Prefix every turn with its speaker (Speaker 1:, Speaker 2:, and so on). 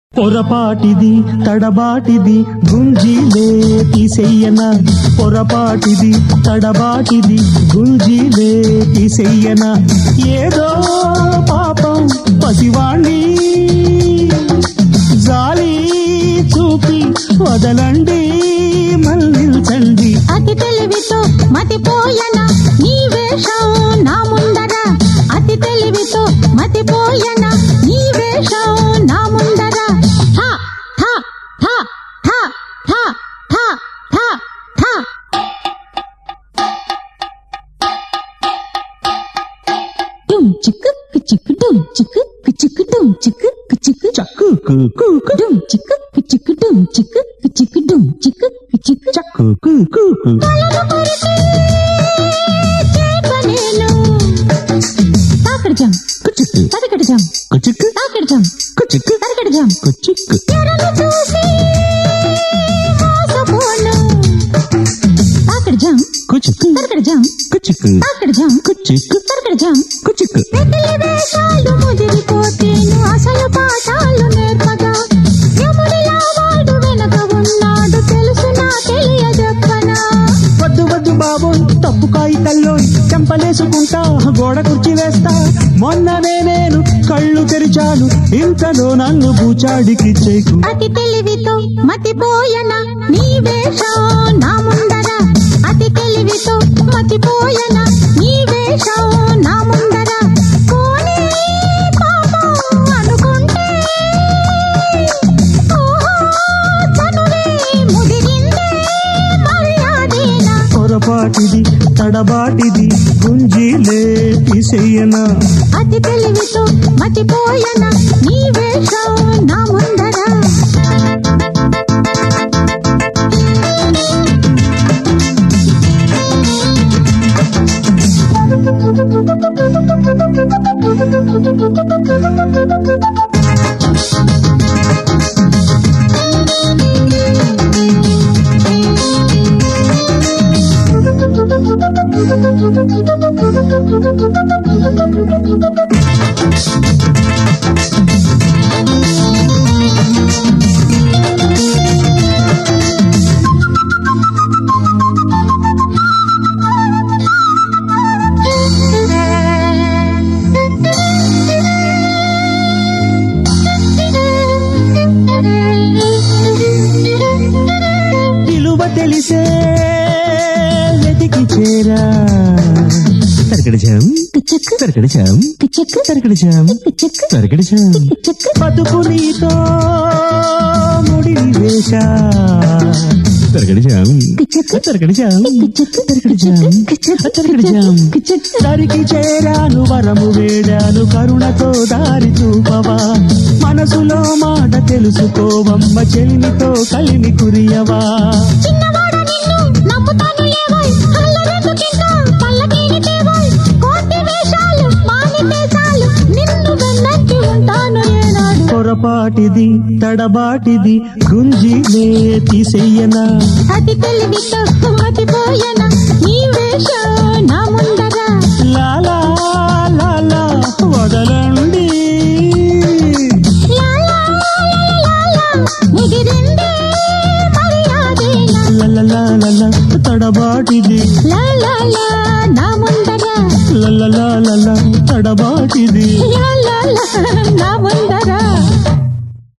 Speaker 1: పొరపాటిది తడబాటిది గుంజీలే తీసెయ్యన పొరపాటిది తడబాటిది గుంజీలే తీసెయ్యన ఏదో పాపం పసివాణ్ణి జాలి చూపి వదలండి మళ్ళించండి
Speaker 2: అతి తెలివితో మతిపోయన నీ వేషం నా ముందర అతి తెలివితో మతిపోయన నీ వేషం నా ముందర థ థ థ థ థ థ థ థ డుమ్ చిక్కు చిక్కు డుమ్ చిక్కు చిక్కు డుమ్ చిక్కు చిక్కు
Speaker 1: చక్కు కు కు కు
Speaker 2: డుమ్ చిక్కు చిక్కు డుమ్ చిక్కు చిక్కు డుమ్ చిక్కు చిక్కు
Speaker 1: చక్కు కు కు కు
Speaker 2: కలలు కొరికే చేప నేను తాకడిజం
Speaker 1: కుచిక్కు
Speaker 2: తరకడిజం
Speaker 1: కుచిక్కు
Speaker 2: తాకడిజం
Speaker 1: కుచిక్కు
Speaker 2: తరకడిజం
Speaker 1: కుచిక్కు
Speaker 2: తెరలు చూసి మోసపోను తాకడిజం
Speaker 1: కుచిక్కు
Speaker 2: తరకడిజం
Speaker 1: కుచిక్కు
Speaker 2: తాకడిజం
Speaker 1: కుచిక్కు
Speaker 2: తరకడిజం
Speaker 1: కుచిక్కు
Speaker 2: వెకిలి వేషాలు ముదిరిపోతేను అసలు పాఠాలు నేర్పగా యముడిలా వాడు వెనక ఉన్నాడు తెలుసు నా తెలియజెప్పనా
Speaker 1: వద్దు వద్దు బాబోయ్ తప్పు కాగితల్లో చెంపలేసుకుంటా గోడ కుర్చీ వేస్తా మొన్ననే నేను కళ్ళు తెరిచాను ఇంతలో నన్ను బూచాడికి చేకు
Speaker 2: అతి తెలివితో మతిపోయన నీ వేషం నా ముందర అతి తెలివితో మతిపోయన నీ వేషం నా ముందర పోనీ పాపం అనుకుంటే ఓహో చనువే ముదిరిందే మర్యాదేనా
Speaker 1: పొరపాటిది తడబాటిది గుంజీలే తీసేయనా
Speaker 2: అతి తెలివితో మతిపోయన నీ వేషం నా ముందర
Speaker 1: విలువ తెలిసే వెతికి చేరా తరకడిచాం
Speaker 2: చెక్కు
Speaker 1: తరకడిచాం
Speaker 2: చెక్కు
Speaker 1: తరకడిచాం
Speaker 2: చెక్కు
Speaker 1: తరకడిచాం
Speaker 2: చెక్కు
Speaker 1: బతుకు నీతో ముడి వేష తరకడిచాం
Speaker 2: చెక్కు
Speaker 1: తరకడిచాం
Speaker 2: చెక్కు
Speaker 1: తరకడిచాం తరకడిచాం
Speaker 2: చెక్కు
Speaker 1: దరికి చేరాను వరము వేడాను కరుణతో దారి చూపవా మనసులో మాట తెలుసుకోవమ్మ చెలిమితో కలిమి కురియవా
Speaker 2: చిన్నవాడ నిన్ను నమ్ముతాను లేవోయ్ అల్లరెందుకింకా పల్లకీని తేవోయ్ కోటి వేషాలు మానితే చాలు నిన్ను వెన్నట్టి ఉంటాను ఏనాడు
Speaker 1: పొరపాటిది తడబాటిది గుంజిలే తీసేయనా
Speaker 2: అతి తెలివితో మతిపోయన నీ వేషం నా ముందు